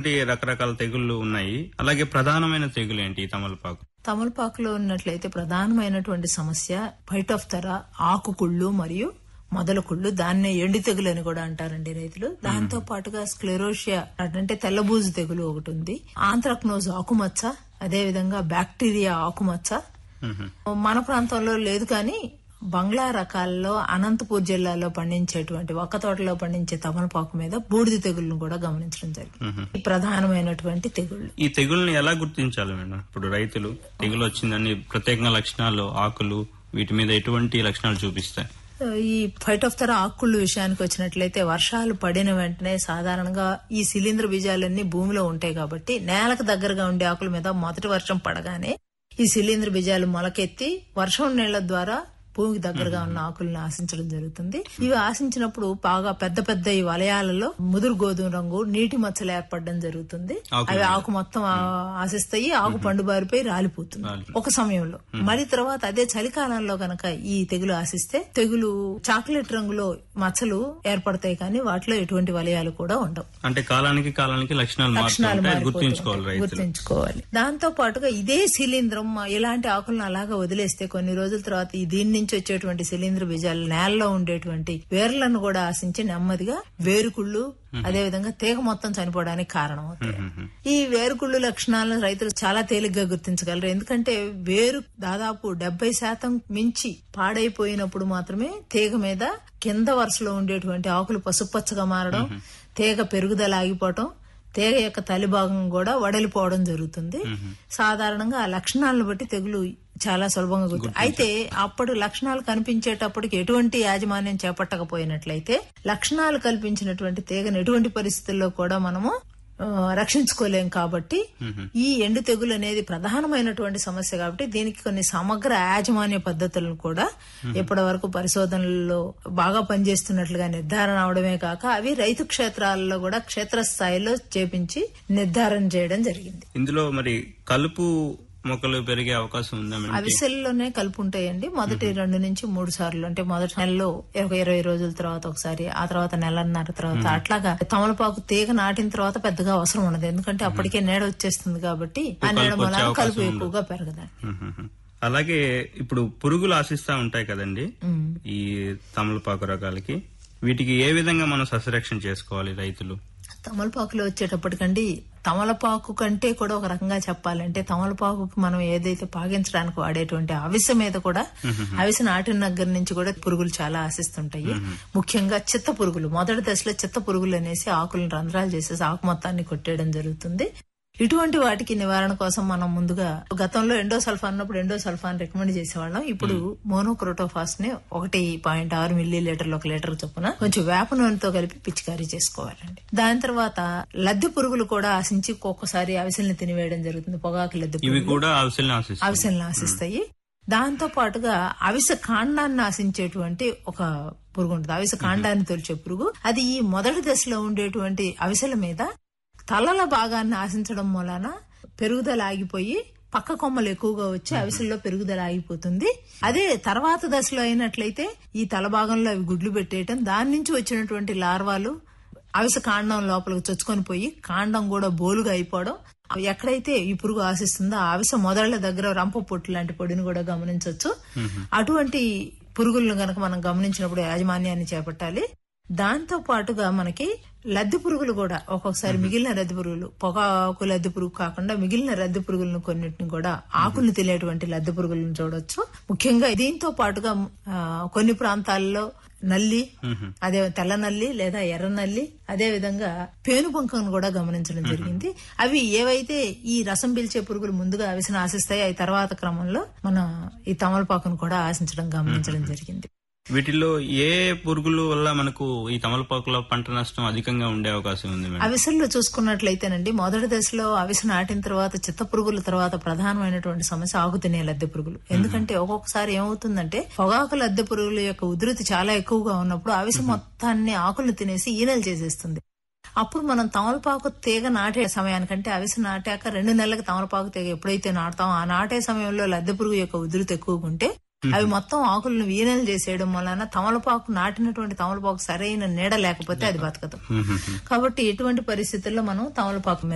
రకరకాల తెగుళ్ళు ఉన్నాయి అలాగే ప్రధానమైన తెగులు ఏంటి ఈ తమలపాకు తమలపాకులో ఉన్నట్లయితే ప్రధానమైనటువంటి సమస్య బయట ఆఫ్ తర ఆకుకుళ్ళు మరియు మొదల కుళ్ళు దాన్నే ఎండి తెగులు అని కూడా అంటారండి రైతులు దాంతో పాటుగా స్క్లెరోషియా అంటే తెల్లబూజు తెగులు ఒకటి ఉంది ఆంథ్రాక్నోజ్ ఆకుమచ్చ అదే విధంగా బ్యాక్టీరియా ఆకుమచ్చ మ్మ్. మన ప్రాంతంలో లేదు కానీ బంగ్లా రకాల్లో అనంతపూర్ జిల్లాలో పండించేటువంటి ఒక్క తోటలో పండించే తమలపాకు మీద బూడిద తెగుళ్లను కూడా గమనించడం జరిగింది ఈ ప్రధానమైనటువంటి తెగుళ్లు ఈ తెగుల్ని ఎలా గుర్తించాలి మేడం ఇప్పుడు రైతులు తెగులు వచ్చిందని ప్రత్యేకంగా లక్షణాలు ఆకులు వీటి మీద ఎటువంటి లక్షణాలు చూపిస్తాయి ఈ ఫైట్ ఆఫ్ తర ఆకుళ్ళు విషయానికి వచ్చినట్లయితే వర్షాలు పడిన వెంటనే సాధారణంగా ఈ శిలీంద్ర బీజాలన్నీ భూమిలో ఉంటాయి కాబట్టి నేలకు దగ్గరగా ఉండే ఆకుల మీద మొదటి వర్షం పడగానే ఈ శిలీంద్ర బీజాలు మొలకెత్తి వర్షం నీళ్ల ద్వారా భూమికి దగ్గరగా ఉన్న ఆకులను ఆశించడం జరుగుతుంది ఇవి ఆశించినప్పుడు బాగా పెద్ద పెద్ద ఈ వలయాలలో ముదురు గోధుమ రంగు నీటి మచ్చలు ఏర్పడడం జరుగుతుంది ఆకుల అవి ఆకు మొత్తం ఆ- ఆశిస్తాయి ఆకు పండుబారిపోయి రాలిపోతుంది రాలి- ఒక సమయంలో మరి తర్వాత అదే చలికాలంలో గనక ఈ తెగులు ఆశిస్తే తెగులు చాక్లెట్ రంగులో మచ్చలు ఏర్పడతాయి కానీ వాటిలో ఎటువంటి వలయాలు కూడా ఉండవు అంటే కాలానికి కాలానికి లక్షణాలు లక్షణాలు మారుతుంటాయి మారిపోతూ గుర్తుంచుకోవాలి ఉంటాయి. రైతులు గుర్తుంచుకోవాలి దాంతో పాటుగా ఇదే శిలీంద్రం ఇలాంటి ఆకులను అలాగా వదిలేస్తే కొన్ని రోజుల తర్వాత ఈ దీని నుంచి వచ్చేటువంటి శిలీంద్ర బీజాలు నేలలో ఉండేటువంటి వేర్లను కూడా ఆశించి నెమ్మదిగా వేరుకుళ్ళు అదే విధంగా తీగ మొత్తం చనిపోవడానికి కారణం అవుతాయి ఈ వేరుకుళ్ళు లక్షణాలను రైతులు చాలా తేలిగ్గా గుర్తించగలరు ఎందుకంటే వేరు దాదాపు డెబ్బై శాతం మించి పాడైపోయినప్పుడు మాత్రమే తీగ మీద కింద వరుసలో ఉండేటువంటి ఆకులు పసుపచ్చగా మారడం తీగ పెరుగుదల ఆగిపోవటం తీగ యొక్క తలి భాగం కూడా వడలిపోవడం జరుగుతుంది సాధారణంగా ఆ లక్షణాలను బట్టి తెగులు చాలా సులభంగా గుర్తు అయితే అప్పుడు లక్షణాలు కనిపించేటప్పటికి ఎటువంటి యాజమాన్యం చేపట్టకపోయినట్లయితే లక్షణాలు కల్పించినటువంటి తీగను ఎటువంటి పరిస్థితుల్లో కూడా మనము ఆ, రక్షించుకోలేం కాబట్టి ఈ ఎండు తెగులు అనేది ప్రధానమైనటువంటి సమస్య కాబట్టి దీనికి కొన్ని సమగ్ర యాజమాన్య పద్ధతులను కూడా ఇప్పటి వరకు పరిశోధనల్లో బాగా పనిచేస్తున్నట్లుగా నిర్ధారణ అవడమే కాక అవి రైతు క్షేత్రాల్లో కూడా క్షేత్రస్థాయిలో చేపించి నిర్ధారణ చేయడం జరిగింది ఇందులో మరి కలుపు మొక్కలు పెరిగే అవకాశం ఉందా మేడం అవిసెల్లోనే కలుపు ఉంటాయండి మొదటి రెండు నుంచి మూడు సార్లు అంటే మొదటి నెలలో ఒక ఇరవై రోజుల తర్వాత ఒకసారి ఆ తర్వాత నెలన్నర తర్వాత అట్లాగా తమలపాకు తీగ నాటిన తర్వాత పెద్దగా అవసరం ఉండదు ఎందుకంటే అప్పటికే నీడ వచ్చేస్తుంది కాబట్టి ఆ నీడ కలుపు వచ్చే మూలాన అవకాశం కలుపు ఉండదు. ఎక్కువగా పెరగదండి మ్మ్. అలాగే ఇప్పుడు పురుగులు ఆశిస్తా ఉంటాయి కదండి ఈ తమలపాకు రకాలకి వీటికి ఏ విధంగా మనం సస్యరక్షణ చేసుకోవాలి రైతులు తమలపాకులో వచ్చేటప్పటికండి తమలపాకు కంటే కూడా ఒక రకంగా చెప్పాలంటే తమలపాకుకి మనం ఏదైతే పాగించడానికి వాడేటువంటి అవిసె మీద కూడా అవిసె నాటిన దగ్గర నుంచి కూడా పురుగులు చాలా ఆశిస్తుంటాయి ముఖ్యంగా చిత్త పురుగులు మొదటి దశలో చిత్త పురుగులు అనేసి ఆకులను రంధ్రాలు చేసేసి ఆకు మొత్తాన్ని కొట్టేయడం జరుగుతుంది ఇటువంటి వాటికి నివారణ కోసం మనం ముందుగా గతంలో ఎండో సల్ఫాన్ ఉన్నప్పుడు ఎండో సల్ఫాన్ రికమెండ్ చేసేవాళ్ళం ఇప్పుడు మోనోక్రోటోఫాస్ ని ఒకటి పాయింట్ ఆరు మిల్లీ లీటర్లు ఒక లీటర్ చొప్పున కొంచెం వేప నూనెతో కలిపి పిచికారీ చేసుకోవాలండి దాని తర్వాత లద్దె పురుగులు కూడా ఆశించి ఒక్కొక్కసారి అవిసెల్ని తినివేయడం జరుగుతుంది పొగాకు లద్దె ఇవి పురుగులు కూడా అవిసెల్ని ఆశిస్తాయి అవిసెల్ని ఆశిస్తాయి దాంతో పాటుగా అవిసె కాండాన్ని ఆశించేటువంటి ఒక పురుగు ఉంటుంది అవిసె కాండాన్ని తొలిచే పురుగు అది ఈ మొదటి దశలో ఉండేటువంటి అవిసెల మీద తలల భాగాన్ని ఆశించడం మూలాన పెరుగుదల ఆగిపోయి పక్క కొమ్మలు ఎక్కువగా వచ్చి అవిసెల్లో పెరుగుదల ఆగిపోతుంది అదే తర్వాత దశలో అయినట్లయితే ఈ తల భాగంలో అవి గుడ్లు పెట్టేయటం దాని నుంచి వచ్చినటువంటి లార్వాలు అవిసె కాండం లోపలికి చొచ్చుకొని పోయి కాండం కూడా బోలుగా అయిపోవడం ఎక్కడైతే ఈ పురుగు ఆశిస్తుందో ఆ అవిసె మొదళ్ల దగ్గర రంప పొట్టు లాంటి పొడిని కూడా గమనించవచ్చు అటువంటి పురుగులను గనక మనం గమనించినప్పుడు యాజమాన్యాన్ని చేపట్టాలి దాంతో పాటుగా మనకి లద్దె పురుగులు కూడా ఒక్కొక్కసారి మిగిలిన లద్దె పురుగులు పొగాకు లద్దె పురుగు కాకుండా మిగిలిన లద్దె పురుగులను కొన్నిటిని కూడా ఆకులు తినేటువంటి లద్దె పురుగులను చూడొచ్చు ముఖ్యంగా దీంతో పాటుగా ఆ, కొన్ని ప్రాంతాల్లో నల్లి అదే తెల్ల నల్లి లేదా ఎర్ర నల్లి అదే విధంగా పేనుబంకను కూడా గమనించడం జరిగింది అవి ఏవైతే ఈ రసం పీల్చే పురుగులు ముందుగా అవిసిన ఆశిస్తాయి అవి తర్వాత క్రమంలో మన ఈ తమలపాకును కూడా ఆశించడం గమనించడం జరిగింది వీటిల్లో ఏ పురుగుల వల్ల మనకు ఈ తమలపాకుల పంట నష్టం అధికంగా ఉండే అవకాశం ఉంది మేడం అవిసెల్లో చూసుకున్నట్లయితేనండి మొదటి దశలో అవిసె నాటిన తర్వాత చిత్త పురుగుల తర్వాత ప్రధానమైనటువంటి సమస్య ఆకు తినే లద్దె పురుగులు ఎందుకంటే ఒక్కొక్కసారి ఏమవుతుందంటే పొగాకు లద్దె పురుగుల యొక్క ఉధృతి చాలా ఎక్కువగా ఉన్నప్పుడు అవిసె మొత్తాన్ని ఆకులు తినేసి ఈనెలు చేసేస్తుంది అప్పుడు మనం తమలపాకు తీగ నాటే సమయానికంటే అవిసె నాటాక రెండు నెలలకు తమలపాకు తీగ ఎప్పుడైతే నాటుతామో ఆ నాటే సమయంలో లద్దె పురుగు యొక్క ఉధృతి ఎక్కువగా ఉంటే అవి మొత్తం ఆకులను వీనలు చేసేయడం వలన తమలపాకు నాటినటువంటి తమలపాకు సరైన నీడ లేకపోతే అది బతకదు కాబట్టి ఎటువంటి పరిస్థితుల్లో మనం తమలపాకు మీద